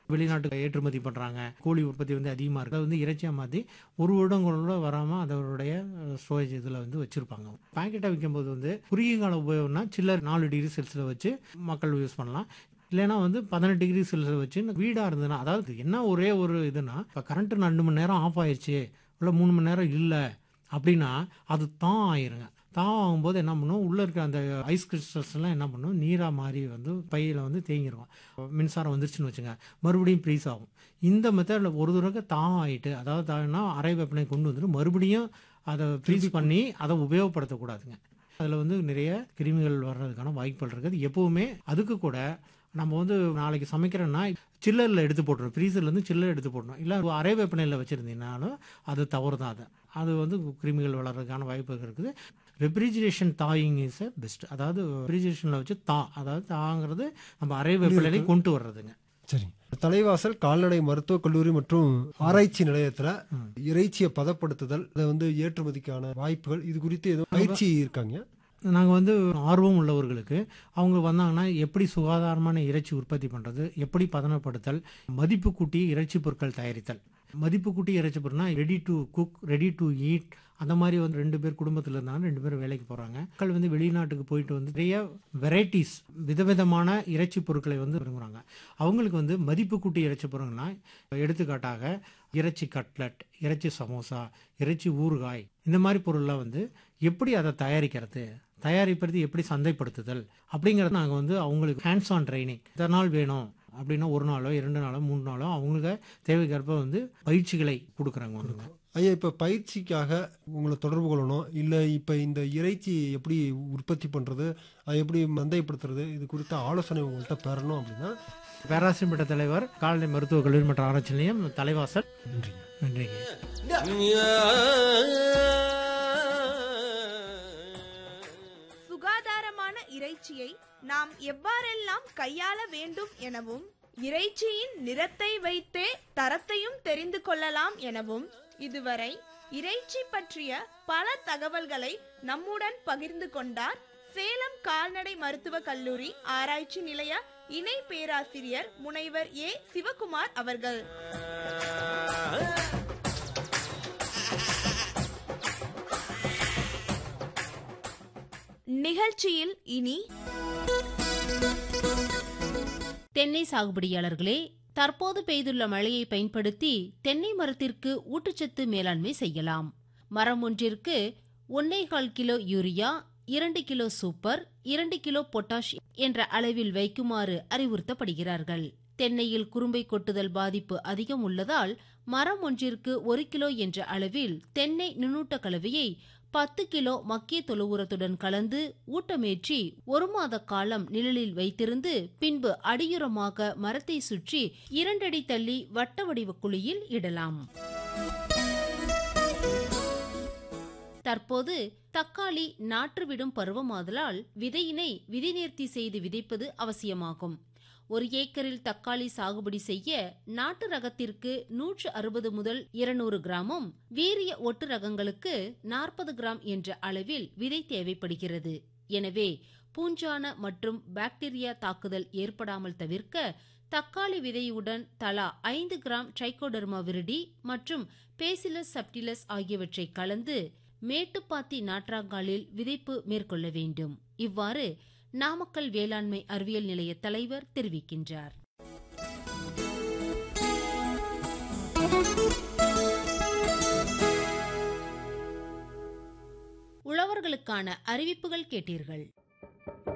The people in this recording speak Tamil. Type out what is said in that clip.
வெளிநாட்டுக்கு ஏற்றுமதி பண்றாங்க கோழி உற்பத்தி வந்து அதிகமா இருக்கு அது வந்து இறைச்சியா மாத்தி ஒரு வருடங்களோட வராம அதனுடைய ஸ்டோரேஜ் இதுல வந்து வச்சிருப்பாங்க பாக்கெட்டா விற்கும் போது வந்து குறுகிய கால உபயோகம்னா சில்லர் நாலு டிகிரி செல்சியஸ்ல வச்சு மக்கள் யூஸ் பண்ணலாம் இல்லைன்னா வந்து பதினெட்டு டிகிரி செல்சியஸ் வச்சு வீடாக இருந்ததுன்னா அதாவது என்ன ஒரே ஒரு இதுனா இப்போ கரண்ட்டு ரெண்டு மணி நேரம் ஆஃப் ஆயிடுச்சு இல்லை மூணு மணி நேரம் இல்லை அப்படின்னா அது தான் ஆயிருங்க தான் ஆகும்போது என்ன பண்ணும் உள்ளே இருக்க அந்த ஐஸ் கிறிஸ்டல்ஸ் எல்லாம் என்ன பண்ணும் நீராக மாறி வந்து பையில் வந்து தேங்கிரும் மின்சாரம் வந்துருச்சுன்னு வச்சுங்க மறுபடியும் ப்ரீஸ் ஆகும் இந்த மெத்தடில் ஒரு தடவை தான் ஆகிட்டு அதாவது தான்னா அரை வெப்பனை கொண்டு வந்துட்டு மறுபடியும் அதை ஃப்ரீஸ் பண்ணி அதை உபயோகப்படுத்தக்கூடாதுங்க அதில் வந்து நிறைய கிருமிகள் வர்றதுக்கான வாய்ப்புகள் இருக்குது எப்போவுமே அதுக்கு கூட நம்ம வந்து நாளைக்கு சமைக்கிறோன்னா சில்லரில் எடுத்து போட்டுரும் ஃப்ரீசர்லேருந்து சில்லர் எடுத்து போடணும் இல்லை அரை வெப்பநிலையில் வச்சுருந்தீங்கனாலும் அது தவறு தான் அது அது வந்து கிருமிகள் வளர்றதுக்கான வாய்ப்பு இருக்குது refrigeration thing is a best அதாவது ரெஃப்ரிஜரேஷனில் வச்சு தா அதாவது தாங்கிறது நம்ம அரை வெப்பநிலை கொண்டு வர்றதுங்க சரி தலைவாசல் கால்நடை மருத்துவக் கல்லூரி மற்றும் ஆராய்ச்சி நிலையத்துல இறைச்சியை பதப்படுத்துதல் அதை வந்து ஏற்றுமதிக்கான வாய்ப்புகள் இது குறித்து எதுவும் பயிற்சி இருக்காங்க நாங்கள் வந்து ஆர்வம் உள்ளவர்களுக்கு அவங்க வந்தாங்கன்னா எப்படி சுகாதாரமான இறைச்சி உற்பத்தி பண்ணுறது எப்படி பதனப்படுத்தல் மதிப்பு கூட்டி இறைச்சி பொருட்கள் தயாரித்தல் மதிப்பு கூட்டி இறைச்சி பொருட்னா ready to cook ready to eat அந்த மாதிரி வந்து ரெண்டு பேர் குடும்பத்தில் இருந்தாங்க ரெண்டு பேரும் வேலைக்கு போகிறாங்க மக்கள் வந்து வெளிநாட்டுக்கு போயிட்டு வந்து நிறைய வெரைட்டிஸ் விதவிதமான இறைச்சி பொருட்களை வந்து விரும்புகிறாங்க அவங்களுக்கு வந்து மதிப்பு கூட்டி இறைச்சி பொருட்கள்னா எடுத்துக்காட்டாக இறைச்சி கட்லட் இறைச்சி சமோசா இறைச்சி ஊறுகாய் இந்த மாதிரி பொருள்லாம் வந்து எப்படி அதை தயாரிக்கிறது தயாரிப்பது எப்படி சந்தைப்படுத்துதல் அப்படிங்கிறத நாங்கள் வந்து அவங்களுக்கு ஹேண்ட்ஸ் ஆன் ட்ரைனிங் இத்தனை நாள் வேணும் அப்படின்னா ஒரு நாளோ இரண்டு நாளோ மூணு நாளோ அவங்களுக்கு தேவைக்கேற்ப வந்து பயிற்சிகளை கொடுக்குறாங்க வந்துங்க ஐயா இப்ப பயிற்சிக்காக உங்களை தொடர்பு கொள்ளணும் இல்ல இப்ப இந்த இறைச்சி எப்படி உற்பத்தி பண்றது அதை எப்படி மந்தைப்படுத்துறது இது குறித்த ஆலோசனை உங்கள்கிட்ட பெறணும் அப்படின்னா பேராசிரியப்பட்ட தலைவர் கால்நடை மருத்துவக் கல்லூரி மற்றும் ஆராய்ச்சி நிலையம் தலைவாசல் நன்றிங்க நன்றிங்க சுகாதாரமான இறைச்சியை நாம் எவ்வாறெல்லாம் கையாள வேண்டும் எனவும் இறைச்சியின் நிறத்தை வைத்தே தரத்தையும் தெரிந்து கொள்ளலாம் எனவும் இதுவரை இறைச்சி பற்றிய பல தகவல்களை நம்முடன் பகிர்ந்து கொண்டார் சேலம் கால்நடை மருத்துவக் கல்லூரி ஆராய்ச்சி நிலைய இணை பேராசிரியர் முனைவர் ஏ சிவகுமார் அவர்கள் நிகழ்ச்சியில் இனி தென்னை சாகுபடியாளர்களே தற்போது பெய்துள்ள மழையை பயன்படுத்தி தென்னை மரத்திற்கு ஊட்டச்சத்து மேலாண்மை செய்யலாம் மரம் ஒன்றிற்கு ஒன்னேகால் கிலோ யூரியா இரண்டு கிலோ சூப்பர் இரண்டு கிலோ பொட்டாஷ் என்ற அளவில் வைக்குமாறு அறிவுறுத்தப்படுகிறார்கள் தென்னையில் குறும்பை கொட்டுதல் பாதிப்பு அதிகம் உள்ளதால் மரம் ஒன்றிற்கு ஒரு கிலோ என்ற அளவில் தென்னை நுண்ணூட்ட கலவையை பத்து கிலோ மக்கிய தொழு உரத்துடன் கலந்து ஊட்டமேற்றி ஒரு மாத காலம் நிழலில் வைத்திருந்து பின்பு அடியுரமாக மரத்தை சுற்றி இரண்டடி தள்ளி வட்ட வடிவ குழியில் இடலாம் தற்போது தக்காளி நாற்றுவிடும் பருவமாதலால் விதையினை விதைநேர்த்தி செய்து விதைப்பது அவசியமாகும் ஒரு ஏக்கரில் தக்காளி சாகுபடி செய்ய நாட்டு ரகத்திற்கு நூற்று அறுபது முதல் இருநூறு கிராமும் வீரிய ஒட்டு ரகங்களுக்கு நாற்பது கிராம் என்ற அளவில் விதை தேவைப்படுகிறது எனவே பூஞ்சான மற்றும் பாக்டீரியா தாக்குதல் ஏற்படாமல் தவிர்க்க தக்காளி விதையுடன் தலா ஐந்து கிராம் ட்ரைகோடர்மா விரிடி மற்றும் பேசிலஸ் சப்டிலஸ் ஆகியவற்றை கலந்து மேட்டுப்பாத்தி நாற்றாங்காலில் விதைப்பு மேற்கொள்ள வேண்டும் இவ்வாறு நாமக்கல் வேளாண்மை அறிவியல் நிலைய தலைவர் தெரிவிக்கின்றார் உழவர்களுக்கான அறிவிப்புகள் கேட்டீர்கள்